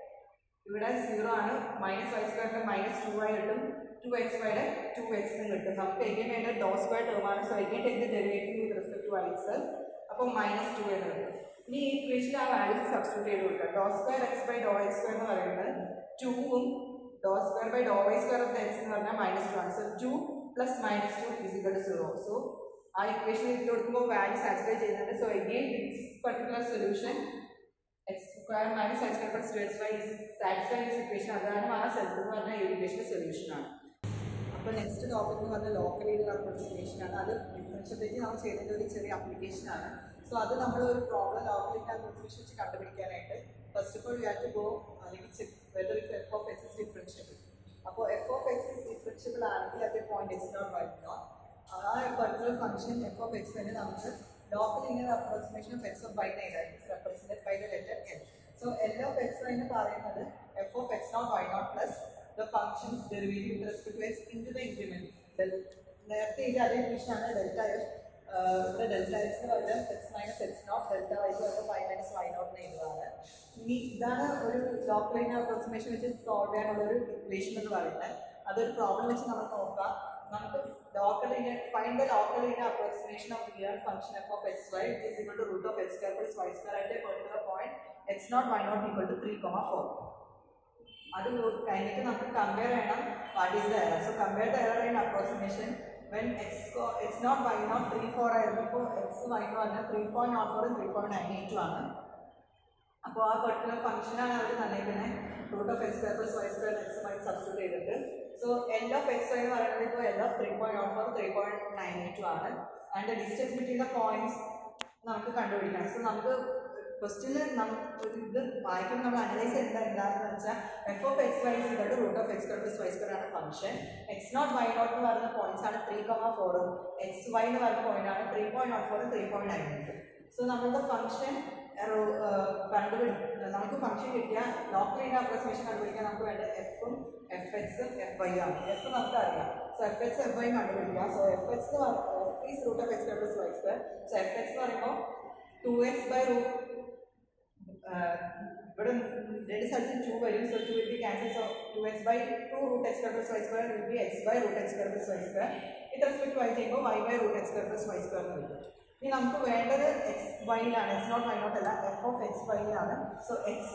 ഇവിടെ സീറോ ആണ് മൈനസ് വൈ സ്ക്വയറിൻ്റെ മൈനസ് ടു വൈ കിട്ടും ടു എക്സ് വൈയുടെ ടു എക്സ് എന്ന് കിട്ടും നമുക്ക് എഗെയിൻ വേണ്ട ഡോ സ്ക്വയർ ടേമാണ് so again take derivative with respect to y's അപ്പോൾ മൈനസ് ടു എന്ന് കിട്ടും ഇനി ഈ ഇക്വേഷൻ ആ വാല്യൂസ് സബ്സ്റ്റിറ്റ്യൂട്ട് ചെയ്ത് കൊടുക്കുക doh square x by Dr x square എന്ന് പറയുന്നത് ടൂവും doh square by Dr y square of x എന്ന് പറഞ്ഞാൽ മൈനസ് ടു ആണ് so two plus minus two is equal to zero so ആ ഇക്വേഷൻ ഇട്ട് കൊടുക്കുമ്പോൾ വാല്യൂ സാറ്റിസ്ഫൈ ചെയ്യുന്നുണ്ട് so again this particular solution x square minus x square plus two x y satisfy this equation അതാണ് ആ self എന്ന് പറഞ്ഞ ഈ ഇക്വേഷൻ്റെ സൊല്യൂഷൻ ആണ് അപ്പോൾ നെക്സ്റ്റ് ടോപ്പിക് എന്ന് പറഞ്ഞാൽ ലോക്കൽ ഏരിയ അപ്രോക്സിമേഷൻ ആണ് അത് ഡിഫറൻഷ്യബിലിറ്റി നമ്മൾ ചെയ്തതിൻ്റെ ഒരു ചെറിയ അപ്ലിക്കേഷൻ ആണ് സോ അത് നമ്മൾ ഒരു പ്രോബ്ലം ലോക്കൽ ഏരിയ അപ്രോക്സിമേഷൻ വെച്ച് കണ്ടുപിടിക്കാനായിട്ട് first of all you have to go അല്ലെങ്കിൽ check whether if f of x is differentiable അപ്പോൾ f of x is differentiable ആണെങ്കിൽ at point x not y naught ആ particular function f of x തന്നെ നമുക്ക് local inner approximation of x of y എന്നായിരിക്കും represented by the letter l so l of x എന്ന് പറയുന്നത് f of x not y naught plus the function's derivative with respect to x into the increment. Del നേരത്തെ ഇത് അതേ equation ആണ് delta f ഇവിടെ delta x എന്ന് പറയുന്നത് x minus x naught delta y പറയുന്നത് വൈ മൈനസ് വൈ നോട്ട് എന്ന് എഴുതുകയാണ് ഇനി ഇതാണ് ഒരു ലോക്ക് ലൈൻ അപ്രോക്സിമേഷൻ വെച്ച് സോൾവ് ചെയ്യാനുള്ള ഒരു ഇക്വേഷൻ എന്ന് പറയുന്നത് അതൊരു പ്രോബ്ലം വെച്ച് നമ്മൾ നോക്കാം നമുക്ക് local line find the local line approximation of real function f of x y it is equal to root of x square plus y square at a particular point x not y naught equal to three comma four അത് കഴിഞ്ഞിട്ട് നമുക്ക് compare ചെയ്യണം what is the error so compare the error in approximation when x x not y naught three four ആയിരുന്നു ഇപ്പോൾ x y എന്ന് പറഞ്ഞാൽ three point naught ഫോറും three point nine എയ്റ്റും ആണ് അപ്പോൾ ആ പെർട്ടിക്കുലർ ഫംഗ്ഷനാണ് അവർ തന്നേക്കുന്നത് root of x square plus y square x y substitute ചെയ്തിട്ട് so l of x y എന്ന് പറയുന്നത് ഇപ്പോൾ l of three point naught four three point nine എയ്റ്റും ആണ് and the distance between the points നമുക്ക് കണ്ടുപിടിക്കണം സോ നമുക്ക് ക്വസ്റ്റ്യനിൽ നമുക്ക് ഇത് വായിക്കുമ്പോൾ നമ്മൾ അനലൈസ് ചെയ്യേണ്ട എന്താണെന്ന് വെച്ചാൽ f of x y is root of x square plus y square ആണ് function x not y not എന്ന് പറയുന്ന പോയിന്റ്സ് ആണ് ത്രീ കോമ ഫോറും എക്സ് വൈ എന്ന് പറയുന്ന പോയിന്റ് ആണ് ത്രീ പോയിന്റ് നോട്ട് ഫോറും ത്രീ പോയിന്റ് നയൻ എയ്റ്റും സോ നമ്മളുടെ ഫംഗ്ഷൻ കണ്ടുപിടി നമുക്ക് ഫംഗ്ഷൻ കിട്ടിയ ലോക്കൽ ഇൻ അപ്രോക്സിമേഷൻ കണ്ടുപിടിക്കാൻ നമുക്ക് വേണ്ട എഫും എഫ് എക്സും എഫ് വൈ ആണ് എഫ് നമുക്ക് അറിയാം so f x f y കണ്ടുപിടിക്കാം so f x f is root of x square plus y square so f x എന്ന് പറയുമ്പോൾ ടു എക്സ് ബൈ റൂട്ട് ഇവിടെ രണ്ട് സ്ഥലത്ത് ടു വരും so two will be cancel so two x by two root x square plus y square will be x by root x square plus y square with respect y ചെയ്യുമ്പോൾ y by root x square plus y square എന്ന് കിട്ടും ഇനി നമുക്ക് വേണ്ടത് x വൈയിലാണ് x not y naught അല്ല f of x വൈയിലാണ് so x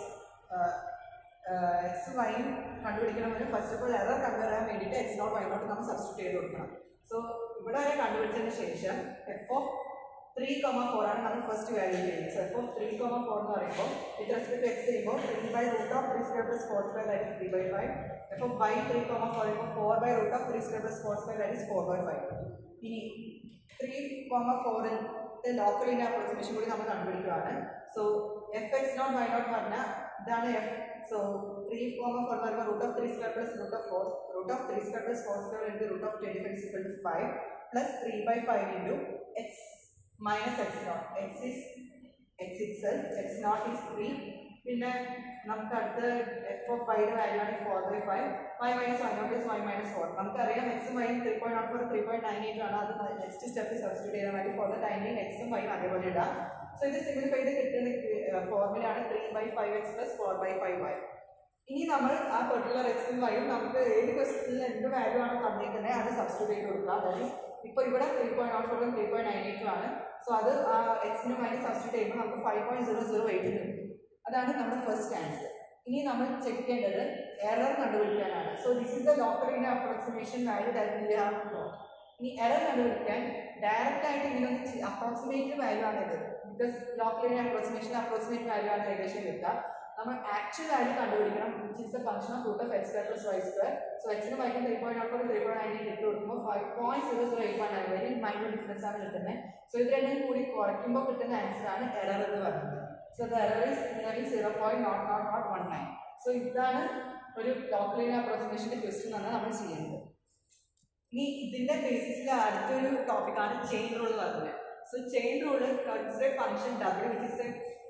x വൈയും കണ്ടുപിടിക്കണമെങ്കിൽ first of all error compare ചെയ്യാൻ വേണ്ടിയിട്ട് എക്സ് നോട്ട് വൈ നോട്ട് നമ്മൾ സബ്സ്റ്റിറ്റ്യൂട്ട് ചെയ്ത് കൊടുക്കണം സോ ഇവിടെ വരെ കണ്ടുപിടിച്ചതിന് ശേഷം f of three comma four ആണ് നമ്മൾ ഫസ്റ്റ് വാല്യൂ ചെയ്യുന്നത് so f of three comma four എന്ന് പറയുമ്പോൾ വിത്ത് റെസ്പെക്ട് എക്സ് ചെയ്യുമ്പോൾ three by root of three square plus four square that is three by five f of by three comma four ചെയ്യുമ്പോൾ four by root of three square plus four square that is four by five ഇനി three comma ഫോറിൻ്റെ local in approximation കൂടി നമ്മൾ കണ്ടുപിടിക്കുകയാണ് so f x not y naught പറഞ്ഞാൽ ഇതാണ് f so three comma four പറയുമ്പോൾ root of three square plus root of four root of three square plus four square into root of twenty five is equal to five plus three by five into x minus x naught x is x itself x naught is three പിന്നെ നമുക്ക് അടുത്ത f of വൈയുടെ value ആണ് four by five five minus y naught is five minus four നമുക്കറിയാം എക്സും വൈയും three point naught four three point nine eight ആണ് അത് നെക്സ്റ്റ് സ്റ്റെപ്പ് സബ്സ്റ്റിറ്റ്യൂട്ട് ചെയ്യാൻ വേണ്ടി ഫോർ ദ ടൈമിംഗ് എക്സും വൈയും അതേപോലെ ഇടാം സോ ഇത് സിംപ്ലിഫൈ ചെയ്ത് കിട്ടുന്ന ഫോർമുലയാണ് three by five x plus four by five y ഇനി നമ്മൾ ആ പെർട്ടിക്കുലർ എക്സും വൈയും നമുക്ക് ഏത് ക്വസ്റ്റനിൽ എന്ത് വാല്യൂ ആണ് തന്നിരിക്കുന്നത് അത് സബ്സ്റ്റിറ്റ്യൂട്ട് ചെയ്ത് കൊടുക്കുക അതായത് ഇപ്പോൾ ഇവിടെ ത്രീ പോയിന്റ് നോട്ട് ഫോറും ത്രീ പോയിന്റ് നയൻ എയ്റ്റും ആണ് സോ അത് ആ എക്സിനും വൈ സബ്സ്റ്റിറ്റ്യൂട്ട് ചെയ്യുമ്പോൾ നമുക്ക് five point zero zero eight കിട്ടും അതാണ് നമ്മുടെ ഫസ്റ്റ് ആൻസർ ഇനി നമ്മൾ ചെക്ക് ചെയ്യേണ്ടത് എറർ കണ്ടുപിടിക്കാനാണ് so this is the local in approximation value that we have to ഇനി എറർ കണ്ടുപിടിക്കാൻ ഡയറക്റ്റ് ആയിട്ട് ഇങ്ങനെ ഒന്ന് അപ്രോക്സിമേറ്റ് വാല്യൂ ആണ് ഇത് because local in approximation approximate value ആണ് ഏകദേശം കിട്ടുക നമ്മൾ ആക്ച്വൽ വാല്യൂ കണ്ടുപിടിക്കണം which is the function of root of x square plus y square so എക്സിന് വൈക്ക് three point naught four three point nine ഇട്ട് കൊടുക്കുമ്പോൾ five point zero zero eight point nine very minor difference ആണ് കിട്ടുന്നത് so ഇത് രണ്ടും കൂടി കുറയ്ക്കുമ്പോൾ കിട്ടുന്ന ആൻസർ ആണ് എറർ എന്ന് പറയുന്നത് so the error is nearly zero point naught naught naught one nine so ഇതാണ് ഒരു ലോക്കൽ അപ്രോക്സിമേഷൻ്റെ ക്വസ്റ്റ്യൻ ആണ് നമ്മൾ ചെയ്യുന്നത് ഇനി ഇതിന്റെ ബേസിസിൽ അടുത്തൊരു ടോപ്പിക്കാണ് ചെയിൻ റൂൾ പറഞ്ഞത് so chain rule consider function ഡബ്ല്യു which is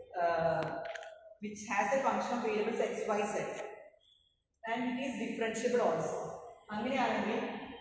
which has a function of variables x y set and it is differentiable also അങ്ങനെയാണെങ്കിൽ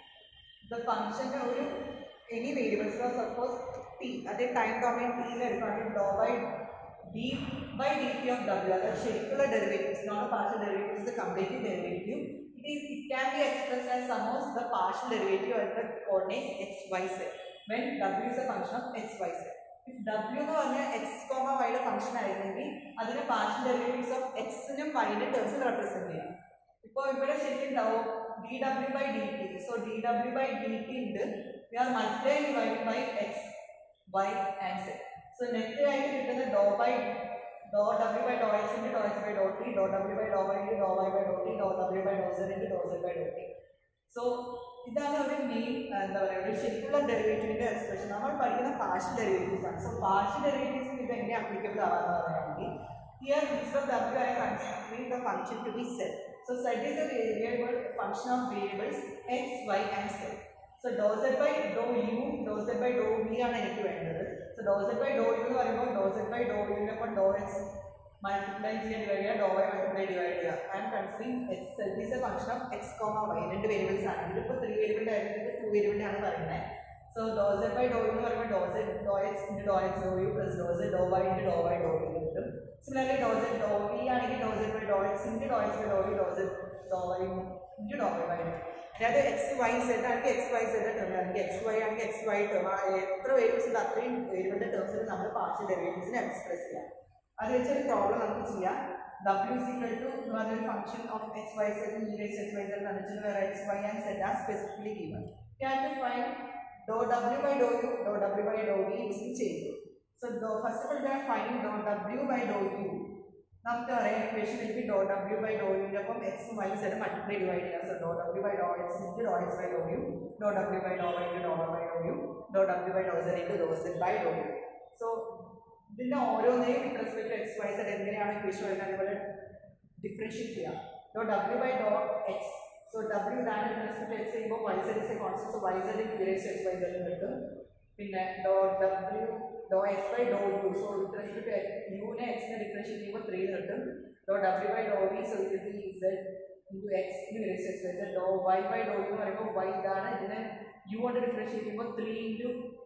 ദ ഫംഗ്ഷൻ്റെ ഒരു എനി വേരിയബിൾസ് സപ്പോസ് ടി അതേ ടൈം ഡൊമൈൻ ടിയിൽ എടുക്കുകയാണെങ്കിൽ doh by d by D t of ഡബ്ല്യു അതായത് ശരിക്കുള്ള derivatives not partial derivatives the complete derivative it is it can be expressed as sum of the partial derivative of the coordinates x y z when w is a function of x y z if w എന്ന് പറഞ്ഞാൽ X comma വൈയുടെ function ആയിരുന്നെങ്കിൽ അതിന് partial derivatives of എക്സിനും വൈയുടെ ടേംസിൽ represent ചെയ്യും ഇപ്പോൾ ഇവിടെ ശരിക്കും ഉണ്ടാവും D W by D T so D W by D T ഉണ്ട് we are multiply divide by X Y and set so net ആയിട്ട് കിട്ടുന്ന do by do W by Dr X into do X by Dr T do W by Dr Y into do Y by Dr T do W by do Z into do Z by Dr T so ഇതാണ് ഒരു main എന്താ പറയുക ഒരു ശരിക്കുള്ള ഡെറിവേറ്റീവിൻ്റെ expression നമ്മൾ പഠിക്കുന്ന partial derivatives ആണ് so partial ഡെറിവേറ്റീവ്സിന് ഇത് എങ്ങനെ അപ്ലിക്കബിൾ ആവാന്ന് പറയുകയാണെങ്കിൽ ഹിയർ ഇൻസ്റ്റഡ് ഓഫ് ഡബ്ല്യു I considering the function to be z so z is a variable function of variables x Y and set so do Z by do U do Z by do v ആണ് എനിക്ക് വേണ്ടത് so do Z by do u എന്ന് പറയുമ്പോൾ do Z by do യുവിനൊപ്പം do x multiply ചെയ്യുക divide ചെയ്യുക do y multiply divide ചെയ്യുക I am considering x z is a function of x comma y രണ്ട് വേരിയബിൾസ് ആണ് ഇതിപ്പോൾ three വേരിയബിളിൻ്റെ ആയിരുന്നെങ്കിൽ ടു വേരിയബിളിൻ്റെ ആണ് പറയുന്നത് so do Z by do u എന്ന് പറയുമ്പോൾ do z do X into do x do u plus do z do Y into do y do u കിട്ടും similarly do z do v ആണെങ്കിൽ do Z by Dr X into do X by do U do z do Y into do Y by do അതായത് x Y z ആണെങ്കിൽ x Y z term അല്ലെങ്കിൽ x y ആണെങ്കിൽ x y term എത്ര variables ഉണ്ട് അത്രയും വേരിയബിളിൻ്റെ ടേംസിൽ നമ്മൾ partial ഡെറിവേറ്റീവ്സിനെ express ചെയ്യാം അത് വെച്ചൊരു പ്രോബ്ലം നമുക്ക് ചെയ്യാം ഡബ്ല്യു is equal to എന്ന് പറഞ്ഞൊരു function of x Y z e x x Y z തന്നിട്ടുണ്ട് വേറെ x Y and z are specifically given you have to find dou w by dou u dou w by dou v using change so dou first of all we are finding dou w by dou u നമുക്ക് അറിയാം equation എനിക്ക് ഡോ W by ഡോ യുവിൻ്റെ ഒപ്പം എക്സും Y Z multiply divide ചെയ്യാം so do W by Dr X into do X by do U do W by Dr Y into do Y by do U do W by do Z into do Z by do U so ഇതിൻ്റെ ഓരോന്നിനെയും with respect X Y Z എങ്ങനെയാണ് equation വരുന്നത് അതുപോലെ differentiate ചെയ്യാം do W by Dr X so W ഇതാണ് with respect X ചെയ്യുമ്പോൾ Y Z is a constant so y z equation x Y z കിട്ടും പിന്നെ ഡോ ഡബ്ല്യു do X by do U so with respect യുവിനെ എക്സിനെ differentiate ചെയ്യുമ്പോൾ three കിട്ടും do W by do v so ഇത് be z into x into x x Y z do Y by do u എന്ന് പറയുമ്പോൾ y ഇതാണ് ഇതിനെ u കൊണ്ട് ഡിഫറൻഷിയേറ്റ് ചെയ്യുമ്പോൾ three into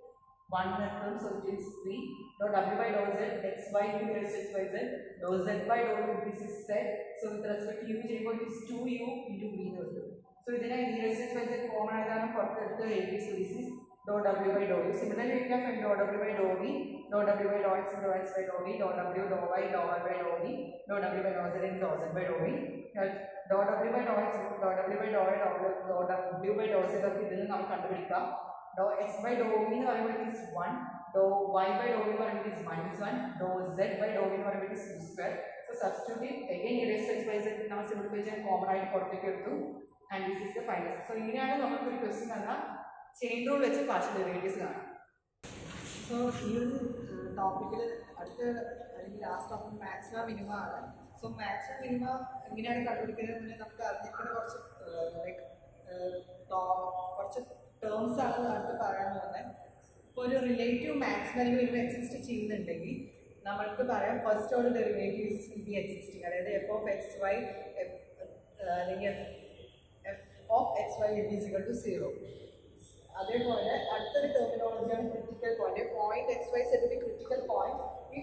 one term so it is 3 dot w by dou z x y into x x y z dou z by dou u this is set so with respect to u ചെയ്യുമ്പോൾ it is 2u into v എന്ന് വരും so ഇതിനെ e x x y z common ആയതാണ് പുറത്തെടുത്ത് എഴുതി so this is dou w by dou u similarly we can find dou w by dou v dou w by dou x into x by dou v dou w dou y dou y by dou v dou w by dou z into dou z by dou v dou w by dou x dou w by dou y dou w by dou z ഒക്കെ ഇതിൽ നമ്മൾ കണ്ടുപിടിക്കാം dou x by dou v എന്ന് പറയുമ്പോൾ it is 1 dou y by dou v എന്ന് പറയുമ്പോൾ it is minus 1 dou z by dou v എന്ന് പറയുമ്പോൾ it is 2 square so substituting again e raised to x by z നമ്മൾ simplify ചെയ്യാൻ common ആയിട്ട് പുറത്തേക്ക് എടുത്തു and this is the final so ഇങ്ങനെയാണ് നമുക്ക് ഒരു ക്വസ്റ്റ്യൻ തന്നാൽ ചെയിൻ റൂൾ വെച്ച് പാർഷ്യൽ ഡെറിവേറ്റീവ്സ് കാണാം സോ ഈ ഒരു ടോപ്പിക്കിൽ അടുത്ത അല്ലെങ്കിൽ ലാസ്റ്റ് ടോപ്പിക് മാക്സിമം മിനിമം ആണ് സോ മാക്സിമം മിനിമം എങ്ങനെയാണ് കണ്ടുപിടിക്കുന്നത് എന്ന് നമുക്ക് അറിഞ്ഞിരിക്കുന്ന കുറച്ച് ലൈക്ക് കുറച്ച് ടേംസ് ആണ് അടുത്ത് പറയാൻ പോകുന്നത് ഇപ്പോൾ ഒരു റിലേറ്റീവ് മാക്സിമം അല്ലെങ്കിൽ ഒരു എക്സിസ്റ്റ് ചെയ്യുന്നുണ്ടെങ്കിൽ നമ്മൾക്ക് പറയാം first order derivatives be existing അതായത് എഫ് ഓഫ് എക്സ് വൈ അല്ലെങ്കിൽ f of x y is equal to zero അതേപോലെ അടുത്തൊരു ടെർമിനോളജിയാണ് critical point point x y said be critical point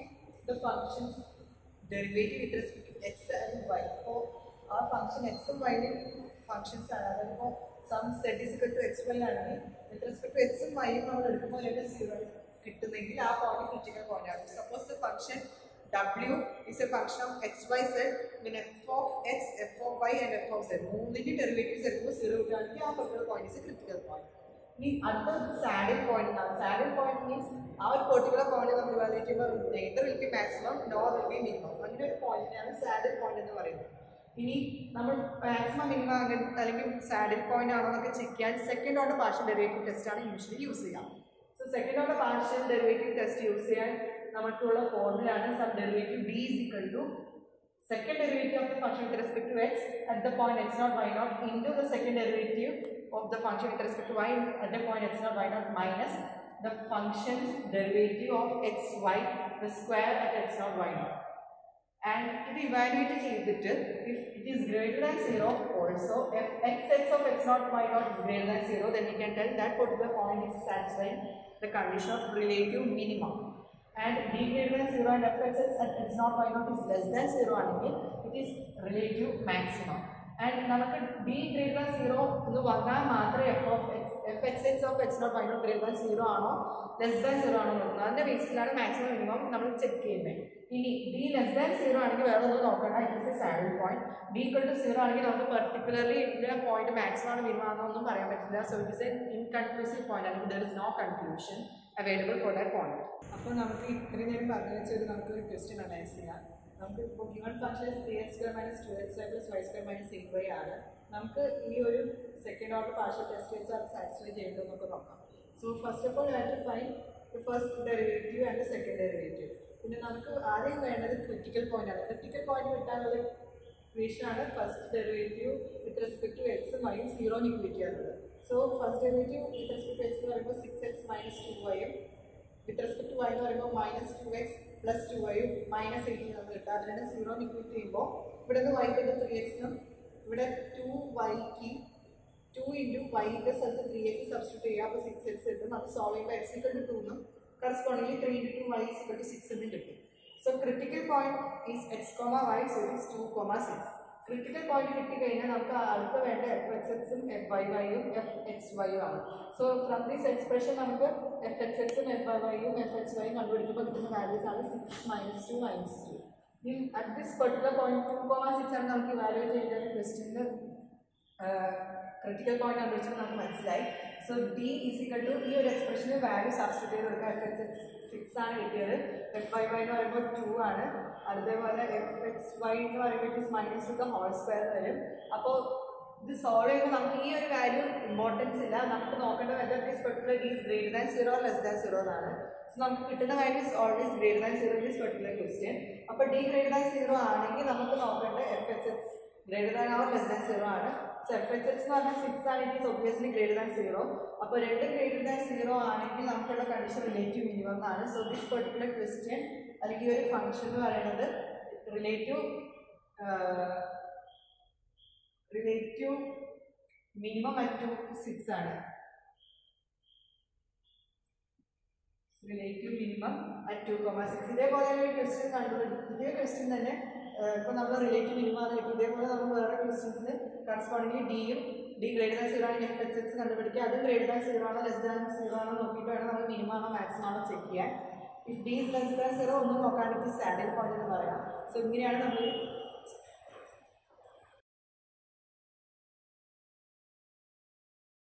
the functions derivative with respect to x and y. അപ്പോൾ ആ function എക്സും വൈയും functions ആണ് അതായത് ഇപ്പോൾ some z is two x y ആണെങ്കിൽ വിത്ത് റെസ്പെക്ട് ടു എക്സും വൈയും നമ്മൾ എടുക്കുമ്പോൾ അതിൻ്റെ സീറോ കിട്ടുന്നെങ്കിൽ ആ പോയിന്റ് ക്രിറ്റിക്കൽ പോയിന്റ് ആണ് suppose the function W is a function of x, y, z when f of x, f of y and f of z മൂന്നിന്റെ derivatives എടുക്കുമ്പോൾ സീറോ കിട്ടുകയാണെങ്കിൽ ആ particular point is critical point ഇനി അടുത്ത saddle point ആണ് saddle point means ആ ഒരു particular point നമ്മൾ ഇവാലുവേറ്റ് ചെയ്യുമ്പോൾ neither will be maximum nor will be minimum അങ്ങനെ ഒരു പോയിന്റിനാണ് സാഡിൽ പോയിന്റ് എന്ന് പറയുന്നത് ഇനി നമ്മൾ മാക്സിമം മിനിമം അല്ലെങ്കിൽ സാഡിൽ പോയിന്റ് ആണോ എന്നൊക്കെ ചെക്ക് ചെയ്യാൻ second order partial derivative test ആണ് യൂഷ്വലി യൂസ് ചെയ്യുക so second order partial derivative test use ചെയ്യാൻ നമുക്കുള്ള ഫോർമുലയാണ് some derivative D is equal to second derivative of the function with respect to x at the point x naught y naught into the second derivative of the function with respect to y at the point x naught y naught minus the function's derivative of x y the square at x naught y naught and ഇത് evaluate ചെയ്തിട്ട് if it is greater than 0 also if x x of x naught y naught is greater than 0 then we can tell that particular point is satisfying the condition of relative minimum and d greater than 0 and f x x at x naught y naught is less than 0 ആണെങ്കിൽ it is relative maximum and നമുക്ക് d greater than 0 എന്ന് പറഞ്ഞാൽ മാത്രമേ f of x f x x of x naught y naught greater than 0 ആണോ less than zero ആണോ നോക്കുന്നത് അതിന്റെ ബേസിസിലാണ് മാക്സിമം മിനിമം നമ്മൾ ചെക്ക് ചെയ്യുന്നത് ഇനി ഡി ലെസ് ദാൻ സീറോ ആണെങ്കിൽ വേറെ ഒന്നും നോക്കണ്ട it is saddle point D equal to zero ആണെങ്കിൽ നമുക്ക് പെർട്ടിക്കുലർലി ഇതിന്റെ പോയിന്റ് മാക്സിമം ആണ് മിനിമം ആണോ ഒന്നും പറയാൻ പറ്റില്ല so it is a inconclusive point അല്ലെങ്കിൽ there is no conclusion available for that point അപ്പോൾ നമുക്ക് ഇത്രയും നേരം പറഞ്ഞു വെച്ചത് നമുക്ക് ഒരു ക്വസ്റ്റ്യൻ അനലൈസ് ചെയ്യാം നമുക്ക് ഇപ്പോൾ given function three x square minus two x y plus y square minus eight y ആണ് നമുക്ക് ഈ ഒരു സെക്കൻഡ് ഓർഡർ പാർഷ്യൽ ടെസ്റ്റ് വെച്ച് അത് സാറ്റിസ്ഫൈ ചെയ്യേണ്ടത് നമുക്ക് നോക്കാം so first of all have to find the first derivative and the second derivative പിന്നെ നമുക്ക് ആദ്യം വേണ്ടത് ക്രിട്ടിക്കൽ പോയിന്റ് ആണ് ക്രിട്ടിക്കൽ പോയിന്റ് കിട്ടാനുള്ള ഇക്വേഷൻ ആണ് first derivative with respect to x വൈയും സീറോ ഇക്വേറ്റ് ചെയ്യുന്നത് so first derivative with respect to x എന്ന് പറയുമ്പോൾ സിക്സ് എക്സ് മൈനസ് ടു വൈയും വിത്ത് റെസ്പെക്ട് ടു വൈ എന്ന് പറയുമ്പോൾ minus two x plus two വൈയും മൈനസ് എയ്റ്റ് നമുക്ക് കിട്ടുക അതിനെ സീറോ ഇക്വേറ്റ് ചെയ്യുമ്പോൾ ഇവിടെ നിന്ന് വൈ കിട്ടും ത്രീ എക്സിനും ഇവിടെ ടു വൈക്ക് ടു ഇൻറ്റു വൈൻ്റെ സ്ഥലത്ത് ത്രീ എക്സ് സബ്സ്റ്റിറ്റ്യൂട്ട് ചെയ്യുക അപ്പോൾ സിക്സ് എക്സ് കിട്ടും അത് സോൾവ് ചെയ്യുമ്പോൾ എക്സ് ഇക്വൽ ടു ടു എന്നും correspondingly three into two y equal to six എന്നും കിട്ടും so critical point is x comma y so is two comma six critical point കിട്ടിക്കഴിഞ്ഞാൽ നമുക്ക് അടുത്ത വേണ്ട എഫ് എക്സ് എക്സും എഫ് വൈ വൈയും എഫ് എക്സ് വൈയും ആണ് സോ ഫ്രം ദിസ് എക്സ്പ്രഷൻ നമുക്ക് എഫ് എക്സ് എക്സും എഫ് വൈ വൈയും എഫ് എക്സ് വൈയും കണ്ടുപിടിക്കുമ്പോൾ കിട്ടുന്ന വാല്യൂസ് ആണ് six minus two minus to ഇനി at this particular point two comma six ആണ് നമുക്ക് ഇവാലുവേറ്റ് ചെയ്യേണ്ട ക്വസ്റ്റിൻ്റെ ക്രിട്ടിക്കൽ പോയിന്റ് കണ്ടുപിടിച്ചപ്പോൾ നമുക്ക് മനസ്സിലായി so D is equal to ഈ ഒരു എക്സ്പ്രഷന് വാല്യൂ സബ്സ്റ്റിറ്റ്യൂട്ട് ചെയ്ത് കൊടുക്കുക എഫ് എക്സ് എക്സ് സിക്സ് ആണ് കിട്ടിയത് എഫ് വൈ വൈ എന്ന് പറയുമ്പോൾ ടു ആണ് അതേപോലെ എഫ് എക്സ് വൈ എന്ന് പറയുമ്പോൾ it is minus two the whole square വരും അപ്പോൾ ഇത് സോൾവ് ചെയ്യുമ്പോൾ നമുക്ക് ഈ ഒരു വാല്യൂ ഇമ്പോർട്ടൻസ് ഇല്ല നമുക്ക് നോക്കേണ്ട whether this particular is greater than zero less than zero എന്നാണ് സോ നമുക്ക് കിട്ടുന്ന value is always greater than zero in this particular question അപ്പോൾ ഡി ഗ്രേറ്റർ ദാൻ സീറോ ആണെങ്കിൽ നമുക്ക് നോക്കേണ്ട f x x greater than or less than zero ആണ് so f x x എന്ന് പറഞ്ഞാൽ സിക്സ് ആണ് it is obviously greater than zero അപ്പോൾ രണ്ട് ഗ്രേറ്റർ ദാൻ സീറോ ആണെങ്കിൽ നമുക്കുള്ള കണ്ടീഷൻ റിലേറ്റീവ് മിനിമം ആണ് സോ ദിസ് പെർട്ടിക്കുലർ ക്വസ്റ്റ്യൻ അല്ലെങ്കിൽ ഒരു ഫംഗ്ഷൻ എന്ന് പറയുന്നത് relative relative minimum at two six ആണ് relative minimum at two comma six ഇതേപോലെ ഒരു ക്വസ്റ്റ്യൻ കണ്ടുപിടിക്കും ഇതേ ക്വസ്റ്റ്യൻ തന്നെ ഇപ്പോൾ നമ്മൾ റിലേറ്റീവ് മിനിമം ആണ് കിട്ടും ഇതേപോലെ നമ്മൾ വേറെ ക്വസ്റ്റ്യൻസിന് കറസ്പോണ്ടിങ് ഡിയും ഡി ഗ്രേറ്റർ ദാൻ സീറോ ആണെങ്കിൽ എഫ് എക്സ് എക്സ് കണ്ടുപിടിക്കുക അതും ഗ്രേറ്റർ ദാൻ സീറോ ആണോ ലെസ് ദാൻ സീറോ ആണോ നോക്കിയിട്ട് വേണം നമ്മൾ മിനിമം ആണോ മാക്സിമം ആണോ ചെക്ക് ചെയ്യാൻ if D is less than zero ഒന്നും നോക്കാണ്ട് ഇത് സാഡിൽ പോയിന്റ് എന്ന് പറയാം സോ ഇങ്ങനെയാണ് നമ്മൾ